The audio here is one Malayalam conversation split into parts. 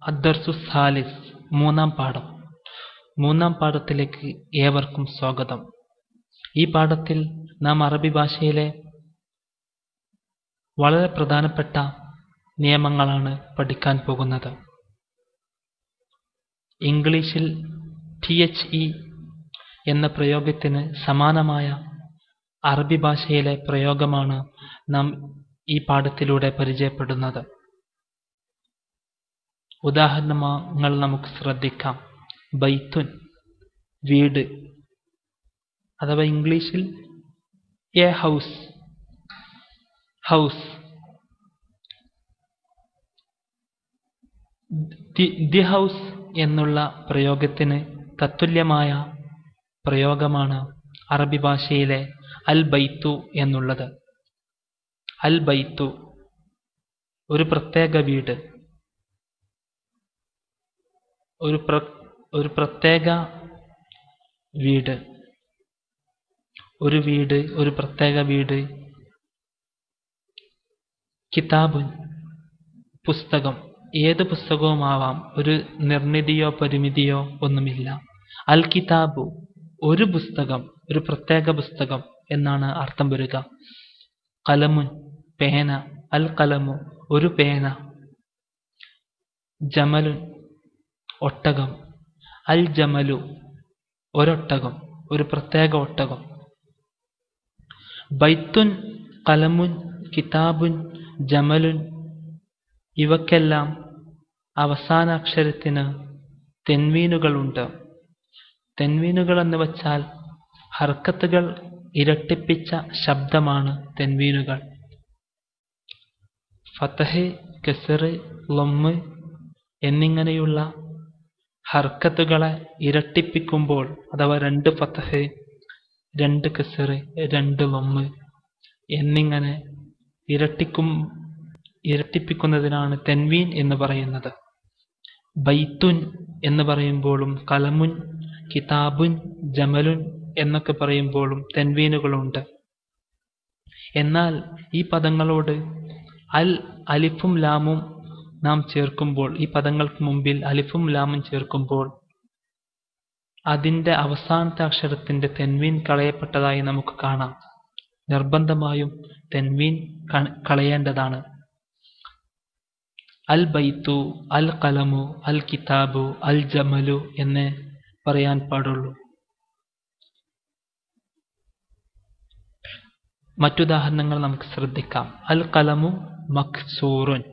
അദ്ദർസു സാലിസ് മൂന്നാം പാഠം മൂന്നാം പാഠത്തിലേക്ക് ഏവർക്കും സ്വാഗതം ഈ പാഠത്തിൽ നാം അറബി ഭാഷയിലെ വളരെ പ്രധാനപ്പെട്ട നിയമങ്ങളാണ് പഠിക്കാൻ പോകുന്നത് ഇംഗ്ലീഷിൽ ടി എച്ച് ഇ എന്ന പ്രയോഗത്തിന് സമാനമായ അറബി ഭാഷയിലെ പ്രയോഗമാണ് നാം ഈ പാഠത്തിലൂടെ പരിചയപ്പെടുന്നത് ഉദാഹരണങ്ങൾ നമുക്ക് ശ്രദ്ധിക്കാം ബൈത്തുൻ വീട് അഥവാ ഇംഗ്ലീഷിൽ a house house the house എന്നുള്ള പ്രയോഗത്തിന് തത്തുല്യമായ പ്രയോഗമാണ് അറബി ഭാഷയിലെ അൽ ബൈത്തു എന്നുള്ളത് അൽ ബൈത്തു ഒരു പ്രത്യേക വീട് ഒരു പ്ര ഒരു പ്രത്യേക വീട് ഒരു വീട് ഒരു പ്രത്യേക വീട് കിതാബുൻ പുസ്തകം ഏത് പുസ്തകവുമാവാം ഒരു നിർണിതിയോ പരിമിതിയോ ഒന്നുമില്ല അൽ കിതാബു ഒരു പുസ്തകം ഒരു പ്രത്യേക പുസ്തകം എന്നാണ് അർത്ഥം വരിക കലമുൻ പേന അൽ കലമു ഒരു പേന ജമലുൻ ഒട്ടകം അൽ ജമലു ഒരൊട്ടകം ഒരു പ്രത്യേക ഒട്ടകം ബൈത്തുൻ കലമുൻ കിതാബുൻ ജമലുൻ ഇവക്കെല്ലാം അവസാന അക്ഷരത്തിന് തെൻവീനുകളുണ്ട് തെൻവീനുകൾ എന്ന് വച്ചാൽ ഹർക്കത്തുകൾ ഇരട്ടിപ്പിച്ച ശബ്ദമാണ് തെൻവീനുകൾ ഫത്തഹ് കെസറ് ലൊമ്മ് എന്നിങ്ങനെയുള്ള ഹർക്കത്തുകളെ ഇരട്ടിപ്പിക്കുമ്പോൾ അഥവാ രണ്ട് ഫത്തഹ് രണ്ട് കെസറ് രണ്ട് ലൊമ്മ് എന്നിങ്ങനെ ഇരട്ടിക്കും ഇരട്ടിപ്പിക്കുന്നതിനാണ് തെൻവീൻ എന്ന് പറയുന്നത് ബൈത്തുൻ എന്ന് പറയുമ്പോഴും കലമുൻ കിതാബുൻ ജമലുൻ എന്നൊക്കെ പറയുമ്പോഴും തെൻവീനുകളുണ്ട് എന്നാൽ ഈ പദങ്ങളോട് അൽ അലിഫും ലാമും നാം ചേർക്കുമ്പോൾ ഈ പദങ്ങൾക്ക് മുമ്പിൽ അലിഫും ലാമും ചേർക്കുമ്പോൾ അതിൻ്റെ അവസാനത്തെ അക്ഷരത്തിൻ്റെ തെൻവീൻ കളയപ്പെട്ടതായി നമുക്ക് കാണാം നിർബന്ധമായും തെൻവീൻ കളയേണ്ടതാണ് അൽ ബൈത്തു അൽ കലമു അൽ കിതാബു അൽ ജമലു എന്ന് പറയാൻ പാടുള്ളൂ മറ്റുദാഹരണങ്ങൾ നമുക്ക് ശ്രദ്ധിക്കാം അൽ കലമു മഖ്സൂറുൻ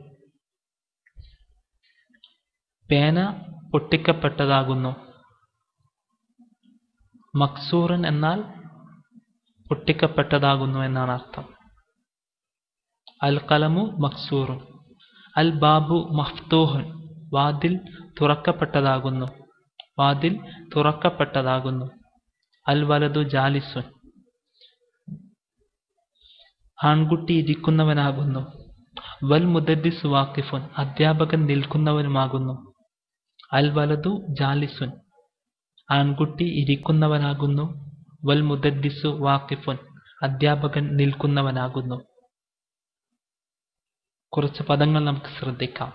പേന പൊട്ടിക്കപ്പെട്ടതാകുന്നു മക്സൂറൻ എന്നാൽ പൊട്ടിക്കപ്പെട്ടതാകുന്നു എന്നാണ് അർത്ഥം അൽ കലമു മക്സൂറുൻ അൽ ബാബു മഫ്തൂഹുൻ വാതിൽ തുറക്കപ്പെട്ടതാകുന്നു വാതിൽ തുറക്കപ്പെട്ടതാകുന്നു അൽ വലതു ജാലിസുൻ ആൺകുട്ടി ഇരിക്കുന്നവനാകുന്നു വൽ മുദദ്ദിസ് വാക്കിഫുൻ അധ്യാപകൻ നിൽക്കുന്നവനുമാകുന്നു അൽ വലതു ജാലിസുൻ ആൺകുട്ടി ഇരിക്കുന്നവനാകുന്നു വൽ മുദദ്ദിസു വാക്കിഫുൻ അധ്യാപകൻ നിൽക്കുന്നവനാകുന്നു കുറച്ച് പദങ്ങൾ നമുക്ക് ശ്രദ്ധിക്കാം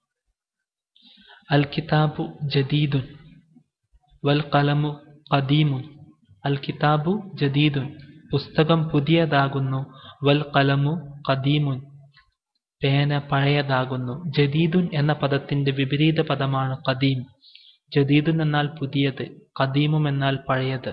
അൽ കിതാബു ജദീദുൻ വൽ കലമു ഖദീമുൻ അൽ കിതാബു ജദീദുൻ പുസ്തകം പുതിയതാകുന്നു വൽ കലമു ഖദീമുൻ പേന പഴയതാകുന്നു ജദീദുൻ എന്ന പദത്തിന്റെ വിപരീത പദമാണ് ഖദീം ജദീദുൻ എന്നാൽ പുതിയത് ഖദീമും എന്നാൽ പഴയത്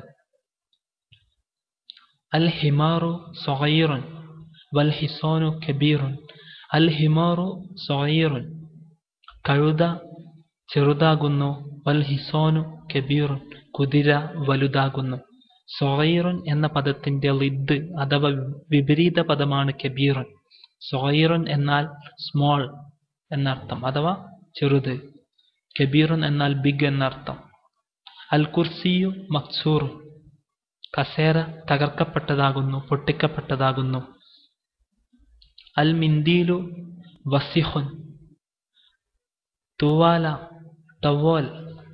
അൽ ഹിമാറു സൊഹീറുൻ വൽ ഹിസോനു കബീറുൻ അൽ ഹിമാറു സൊഹീറുൻ കഴുത ചെറുതാകുന്നു വൽ ഹിസോനു കബീറുൻ കുതിര വലുതാകുന്നു സൊഹീറുൻ എന്ന പദത്തിന്റെ ലിദ് അഥവാ വിപരീത പദമാണ് കബീറുൻ സൊഹീറുൻ എന്നാൽ സ്മോൾ എന്നർത്ഥം അഥവാ ചെറുത് കബീറുൻ എന്നാൽ ബിഗ് എന്നർത്ഥം അൽ കുർസിയു മക്സൂർ കസേര തകർക്കപ്പെട്ടതാകുന്നു പൊട്ടിക്കപ്പെട്ടതാകുന്നു അൽ മിന്ദീലു വസിഹുൻ തൂവാല ടവോൽ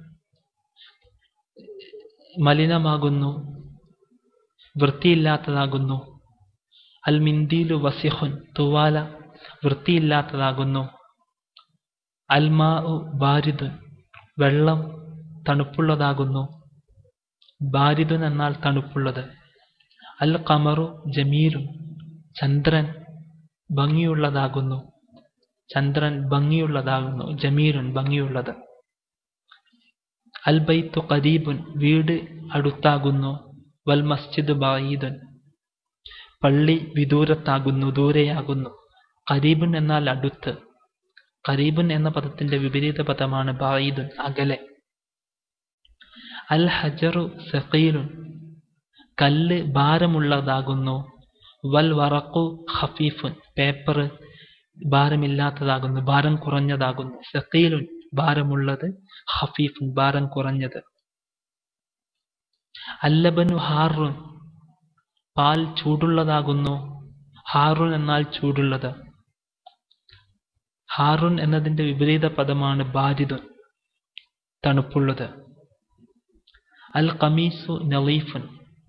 മലിനമാകുന്നു വൃത്തിയില്ലാത്തതാകുന്നു അൽ മിന്ദീലു വസിഹുൻ തൂവാല വൃത്തിയില്ലാത്തതാകുന്നു അൽമാ ബാരിദുൻ വെള്ളം തണുപ്പുള്ളതാകുന്നു ബാരിദുൻ എന്നാൽ തണുപ്പുള്ളത് അൽ ഖമറു ജമീലും ചന്ദ്രൻ ഭംഗിയുള്ളതാകുന്നു ചന്ദ്രൻ ഭംഗിയുള്ളതാകുന്നു ജമീലുൻ ഭംഗിയുള്ളത് അൽ ബൈത്തു ഖരീബുൻ വീട് അടുത്താകുന്നു വൽ മസ്ജിദ് ബായീദുൻ പള്ളി വിദൂരത്താകുന്നു ദൂരെയാകുന്നു ഖരീബുൻ എന്നാൽ അടുത്ത് ഖരീബുൻ എന്ന പദത്തിന്റെ വിപരീത പദമാണ് ബായീദുൻ അകലെ അൽ ഹജറു സഖീലുൻ കല്ല് ഭാരമുള്ളതാകുന്നു വൽ വറഖു ഖഫീഫുൻ പേപ്പർ ഭാരമില്ലാത്തതാകുന്നു ഭാരം കുറഞ്ഞതാകുന്നു സഖീലുൻ ഭാരമുള്ളത് ഖഫീഫുൻ ഭാരം കുറഞ്ഞത് അല്ലബനു ഹാറുൻ പാൽ ചൂടുള്ളതാകുന്നു ഹാറുൻ എന്നാൽ ചൂടുള്ളത് ഹാറുൻ എന്നതിന്റെ വിപരീത പദമാണ് ബാരിദുൻ തണുപ്പുള്ളത് അൽ ഖമീസു നളീഫുൻ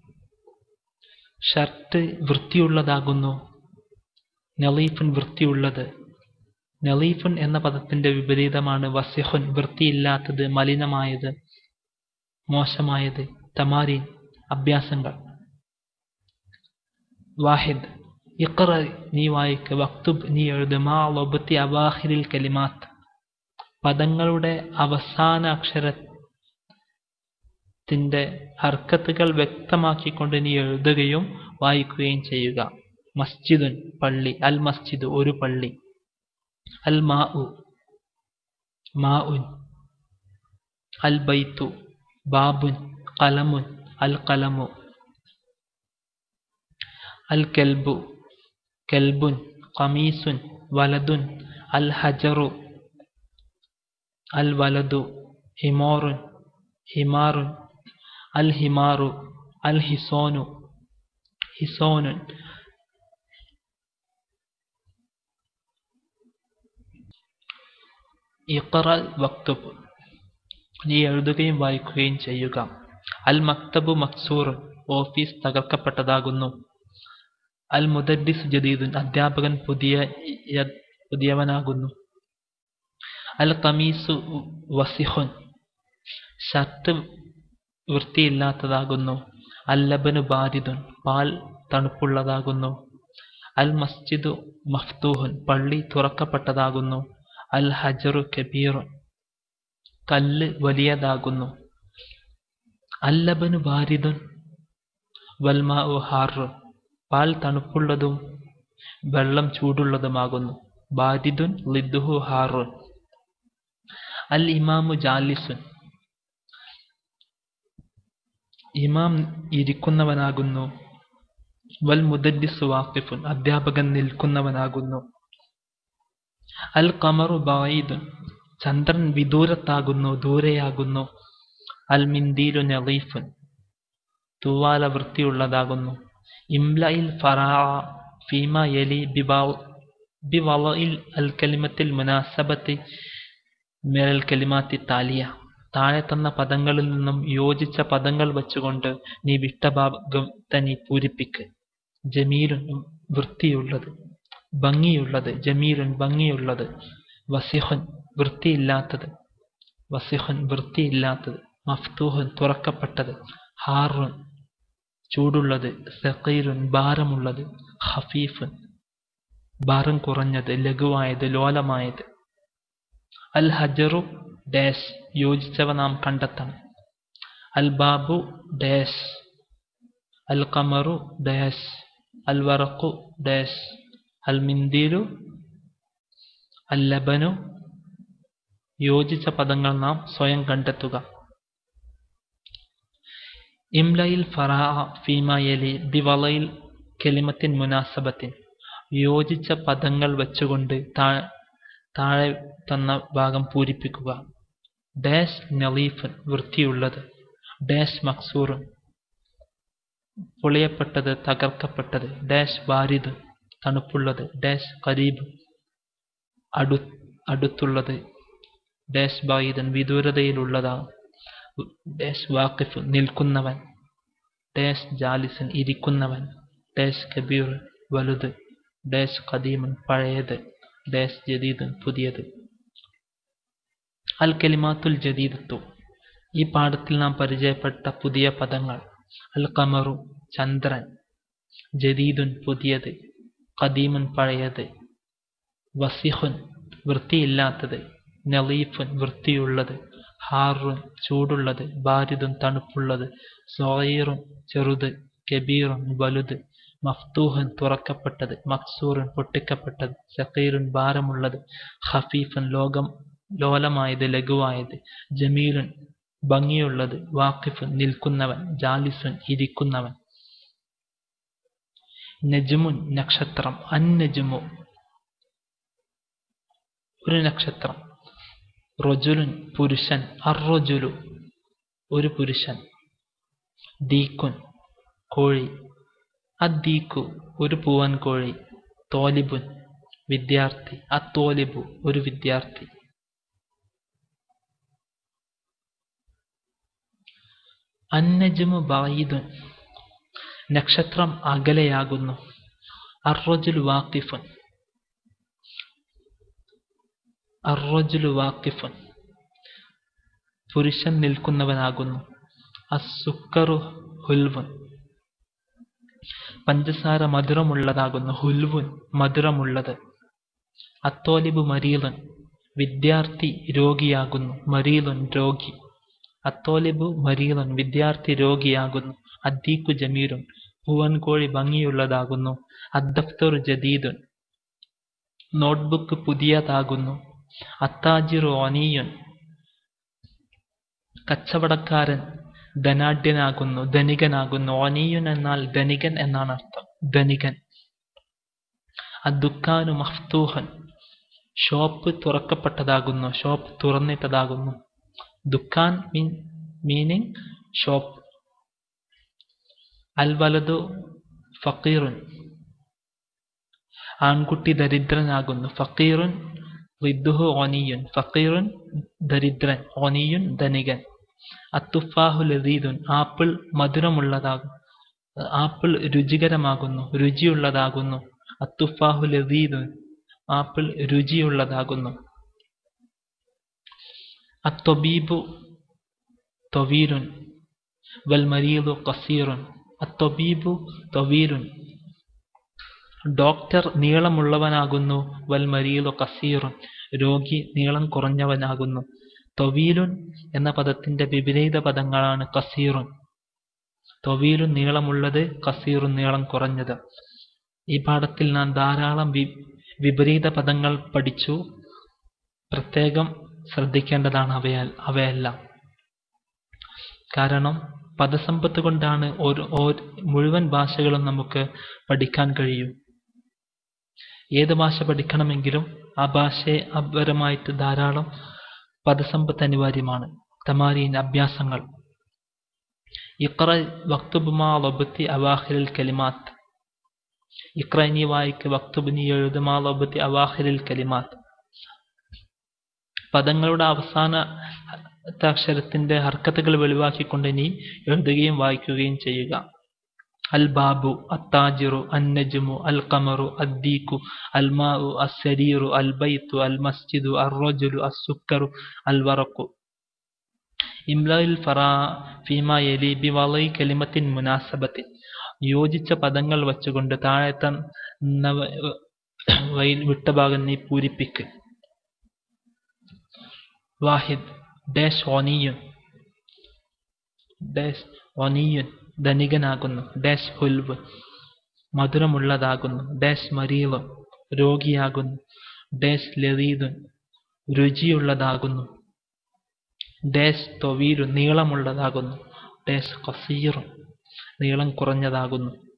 ഷർട്ട് വൃത്തിയുള്ളതാകുന്നു നളീഫുൻ വൃത്തിയുള്ളത് നളീഫുൻ എന്ന പദത്തിന്റെ വിപരീതമാണ് വസിഹുൻ വൃത്തിയില്ലാത്തത് മലിനമായത് മോശമായത് തമാരീൻ അഭ്യാസങ്ങൾ വാഹിദ് ഇഖ്റ നീ വായിക്ക് വക്തുബ് നീ എഴുത് മാ ലൊബത്തി അവാഹിരിൽ കലിമാത്ത് പദങ്ങളുടെ അവസാന അക്ഷരത്തിന്റെ ഹർക്കത്തുകൾ വ്യക്തമാക്കിക്കൊണ്ട് നീ എഴുതുകയും വായിക്കുകയും ചെയ്യുക മസ്ജിദുൻ പള്ളി അൽ മസ്ജിദ് ഒരു പള്ളി അൽ മാ മാ ഉൻ അൽ ബൈത്തു ബാബുൻ കലമുൻ അൽ കലമു അൽ കെൽബു കെൽബുൻ ഖമീസുൻ വലതുൻ അൽ ഹജറു അൽ വലതു ഹിമോറുൻ ഹിമാറുൻ അൽ ഹിമാറു അൽ ഹിസോനു ഹിസോനുൻ ഇഖ്റ വക്തുബ് നീ എഴുതുകയും വായിക്കുകയും ചെയ്യുക അൽ മക്തബു മക്സൂർ ഓഫീസ് തകർക്കപ്പെട്ടതാകുന്നു അൽ മുദദ്ദിസ് ജദീദുൻ അധ്യാപകൻ പുതിയ പുതിയവനാകുന്നു അൽ കമീസു വസിഹുൻ ഷർട്ട് വൃത്തിയില്ലാത്തതാകുന്നു അൽ ലബനു ബാരിദുൻ പാൽ തണുപ്പുള്ളതാകുന്നു അൽ മസ്ജിദു മഫ്തൂഹുൻ പള്ളി തുറക്കപ്പെട്ടതാകുന്നു അൽ ഹജറു കബീറുൻ കല്ല് വലിയതാകുന്നു അല്ലബനു ബാരിദുൻ വൽമാ ഹാറുൻ പാൽ തണുപ്പുള്ളതും വെള്ളം ചൂടുള്ളതുമാകുന്നു ബാരിദുൻ ലിദ്ദുഹു ഹാറുൻ അൽ ഇമാമു ജാലിസുൻ ഇമാം ഇരിക്കുന്നവനാകുന്നു വൽ മുദദ്ദിസ് വാഖിഫുൻ അധ്യാപകൻ നിൽക്കുന്നവനാകുന്നു അൽ ഖമറു ബായിദുൻ ചന്ദ്രൻ വിദൂരത്താകുന്നു ദൂരെയാകുന്നു അൽ മിന്ദീലു നളീഫുൻ തൂവാല വൃത്തിയുള്ളതാകുന്നു ഇംലയിൽ ഫറാ ഫീമ യലി ബിവളയിൽ അൽ കലിമത്തിൽ മുനാസബത്തി മേൽ കലിമാത്തി താലിയ താഴെ തന്ന പദങ്ങളിൽ നിന്നും യോജിച്ച പദങ്ങൾ വച്ചുകൊണ്ട് നീ വിട്ട ഭാഗത്തെ നീ പൂരിപ്പിക്ക് ജമീലുൻ വൃത്തിയുള്ളത് ഭംഗിയുള്ളത് ജമീലുൻ ഭംഗിയുള്ളത് വസിഹുൻ വൃത്തിയില്ലാത്തത് വസിഹുൻ വൃത്തിയില്ലാത്തത് മഫ്തൂഹുൻ തുറക്കപ്പെട്ടത് ഹാറുൻ ചൂടുള്ളത് സഖീറുൻ ഭാരമുള്ളത് ഹഫീഫുൻ ഭാരം കുറഞ്ഞത് ലഘുവായത് ലോലമായത് അൽ ഹജറു ഡാഷ് യോജിച്ചവ നാം കണ്ടെത്തണം അൽ ബാബു ഡാഷ് അൽ ഖമറു ഡാഷ് അൽ വറഖു ഡാഷ് അൽ മിന്ദീലു അൽ ലബനു യോജിച്ച പദങ്ങൾ നാം സ്വയം കണ്ടെത്തുക ഇംലയിൽ ഫറാ ഫീമയലി ബിവളയിൽ കെലിമത്തിൻ മുനാസബത്തിൻ യോജിച്ച പദങ്ങൾ വെച്ചുകൊണ്ട് താഴെ തന്ന ഭാഗം പൂരിപ്പിക്കുക ഡാഷ് നളീഫൻ വൃത്തിയുള്ളത് ഡാഷ് മക്സൂറും പൊളിയപ്പെട്ടത് തകർക്കപ്പെട്ടത് ഡാഷ് ബാരിദ് തണുപ്പുള്ളത് ഡാഷ് കരീബ് അടു അടുത്തുള്ളത് ഡാഷ് ബായിദൻ വിദൂരതയിലുള്ളതാ ഡാഷ് വാക്കിഫ് നിൽക്കുന്നവൻ ഡാഷ് ജാലിസൻ ഇരിക്കുന്നവൻ ഡാഷ് കബീർ വലുത് ഡാഷ് ഖദീമൻ പഴയത് ഡാഷ് ജദീദൻ പുതിയത് അൽ കലിമാത്തുൽ ജദീദത്തു ഈ പാഠത്തിൽ നാം പരിചയപ്പെട്ട പുതിയ പദങ്ങൾ അൽ ഖമറു ചന്ദ്രൻ ജദീദുൻ പുതിയത് ഖദീമുൻ പഴയത് വസിഹുൻ വൃത്തിയില്ലാത്തത് നളീഫുൻ വൃത്തിയുള്ളത് ഹാറുൻ ചൂടുള്ളത് ബാരിദുൻ തണുപ്പുള്ളത് സോയറുൻ ചെറുത് കബീറുൻ വലുത് മഫ്തൂഹൻ തുറക്കപ്പെട്ടത് മക്സൂറുൻ പൊട്ടിക്കപ്പെട്ടത് സക്കീറുൻ ഭാരമുള്ളത് ഖഫീഫുൻ ലോകം ലോലമായത് ലഘുവായത് ജമീലുൻ ഭംഗിയുള്ളത് വാക്കിഫുൻ നിൽക്കുന്നവൻ ജാലിസുൻ ഇരിക്കുന്നവൻ നജ്മുൻ നക്ഷത്രം അന്നജുമു ഒരു നക്ഷത്രം റൊജുലുൻ പുരുഷൻ അറൊജുലു ഒരു പുരുഷൻ ദീക്കുൻ കോഴി അദ്ദീക്കു ഒരു പൂവൻ കോഴി തോലിബുൻ വിദ്യാർത്ഥി അത്തോലിബു ഒരു വിദ്യാർത്ഥി അന്നജുമു ബായിദുൻ നക്ഷത്രം അകലെയാകുന്നു അറൊജുൽ വാക്കിഫുൻ അറൊജുൽ വാക്കിഫുൻ പുരുഷൻ നിൽക്കുന്നവനാകുന്നു അസുക്കറു ഹുൽവുൻ പഞ്ചസാര മധുരമുള്ളതാകുന്നു ഹുൽവുൻ മധുരമുള്ളത് അത്തോലിബു മരീലൻ വിദ്യാർത്ഥി രോഗിയാകുന്നു മരീലൻ രോഗി അത്തോലിബു മരീലൻ വിദ്യാർത്ഥി രോഗിയാകുന്നു അദ്ദീക്കു ജമീലുൻ പൂവൻകോഴി ഭംഗിയുള്ളതാകുന്നു അദ്ദഫ്തറു ജദീദുൻ നോട്ട്ബുക്ക് പുതിയതാകുന്നു അത്താജിറു ഒനീയുൻ കച്ചവടക്കാരൻ ധനാഢ്യനാകുന്നു ധനികനാകുന്നു ഒനീയുൻ എന്നാൽ ധനികൻ എന്നാണ് അർത്ഥം ധനികൻ അദ്ദുക്കാനു മഫ്തൂഹൻ ഷോപ്പ് തുറക്കപ്പെട്ടതാകുന്നു ഷോപ്പ് തുറന്നിട്ടതാകുന്നു ദുക്കാൻ മീൻ മീനിങ് ഷോപ്പ് അൽ വലതു ഫക്കീറുൻ ആൺകുട്ടി ദരിദ്രനാകുന്നു ഫക്കീറുൻ റിദ്ദുഹു ഓനിയുൻ ഫക്കീറുൻ ദരിദ്രൻ ഓനിയുൻ ധനികൻ അത്തുഫാഹു ലദീദുൻ ആപ്പിൾ മധുരമുള്ളതാകും ആപ്പിൾ രുചികരമാകുന്നു രുചിയുള്ളതാകുന്നു അത്തുഫാഹു ലദീദുൻ ആപ്പിൾ രുചിയുള്ളതാകുന്നു അത്തൊബീബു തൊവീലുൻ വൽ മരീദു കസീറുൻ അത്തൊബീബു തൊവീലുൻ ഡോക്ടർ നീളമുള്ളവനാകുന്നു വൽ മരീദു കസീറുൻ രോഗി നീളം കുറഞ്ഞവനാകുന്നു തൊവീലുൻ എന്ന പദത്തിന്റെ വിപരീത പദങ്ങളാണ് കസീറുൻ തൊവീലുൻ നീളമുള്ളത് കസീറുൻ നീളം കുറഞ്ഞത് ഈ പാഠത്തിൽ നാം ധാരാളം വി വിപരീത പദങ്ങൾ പഠിച്ചു പ്രത്യേകം ശ്രദ്ധിക്കേണ്ടതാണ് അവയാൽ അവയെല്ലാം കാരണം പദസമ്പത്ത് കൊണ്ടാണ് ഒരു മുഴുവൻ ഭാഷകളും നമുക്ക് പഠിക്കാൻ കഴിയൂ ഏത് ഭാഷ പഠിക്കണമെങ്കിലും ആ ഭാഷയെ അപരമായിട്ട് ധാരാളം പദസമ്പത്ത് അനിവാര്യമാണ് തമാരീൻ അഭ്യാസങ്ങൾ ഇക്ര വക്തുബുമാ ലബത്തി അവാഹിരിൽ കലിമാത്ത് ഇക്ര നീ വായിക്ക് വക്തുബ് നീ എഴുതുമാ ലബത്തി അവാഹിരിൽ കലിമാത്ത് പദങ്ങളുടെ അവസാന അക്ഷരത്തിന്റെ ഹർക്കത്തുകൾ വെളിവാക്കിക്കൊണ്ട് നീ എഴുതുകയും വായിക്കുകയും ചെയ്യുക അൽ ബാബു അത്താജിറു അന്നജുമു അൽ ഖമറു അദ്ദീഖു അൽ മാഉ അസ്സരീറു അൽ ബൈത്തു അൽ മസ്ജിദു അർറജുലു അസ്സുക്കറു അൽ വറഖു ഇംലയിൽ ഫറാ ഫീമ യലി ബി വളൈ കലിമത്തിൻ മുനാസബത്തിൻ യോജിച്ച പദങ്ങൾ വച്ചുകൊണ്ട് താഴത്തെ വിട്ട ഭാഗം നീ പൂരിപ്പിക്ക് വാഹിദ് ഡാഷ് ഓനിയുൻ ഡാഷ് ഓനിയുൻ ധനികനാകുന്നു ഡാഷ് ഹുൽവ് മധുരമുള്ളതാകുന്നു ഡാഷ് മരീലും രോഗിയാകുന്നു ഡാഷ് ലതീദുൻ രുചിയുള്ളതാകുന്നു ഡാഷ് തൊവീരു നീളമുള്ളതാകുന്നു ഡാഷ് കസീറുൻ നീളം കുറഞ്ഞതാകുന്നു